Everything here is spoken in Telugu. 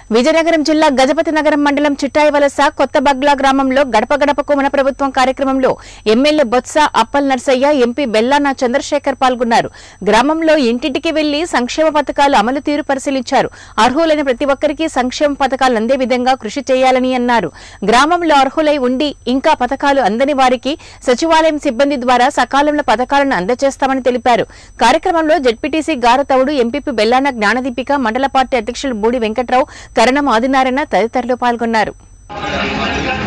విజయనగరం జిల్లా గజపతి నగరం మండలం చిట్టాయి వలస కొత్త బగ్లా గ్రామంలో గడప గడపకు మన ప్రభుత్వం కార్యక్రమంలో ఎమ్మెల్యే బొత్స అప్పల్ నర్సయ్య ఎంపీ బెల్లాన చంద్రశేఖర్ పాల్గొన్నారు గ్రామంలో ఇంటింటికి వెళ్లి సంక్షేమ పథకాలు అమలు తీరు పరిశీలించారు అర్హులైన ప్రతి ఒక్కరికి సంక్షేమ పథకాలు అందే విధంగా కృషి చేయాలని అన్నారు గ్రామంలో అర్హులై ఉండి ఇంకా పథకాలు అందని వారికి సచివాలయం సిబ్బంది ద్వారా సకాలంలో పథకాలను అందజేస్తామని తెలిపారు కార్యక్రమంలో జడ్పీటీసీ గారతవుడు ఎంపీపీ బెల్లాన జ్ఞానదీపిక మండల పార్టీ అధ్యక్షులు బూడి వెంకట్రావు కరణం ఆదినారాయణ తదితరులు పాల్గొన్నారు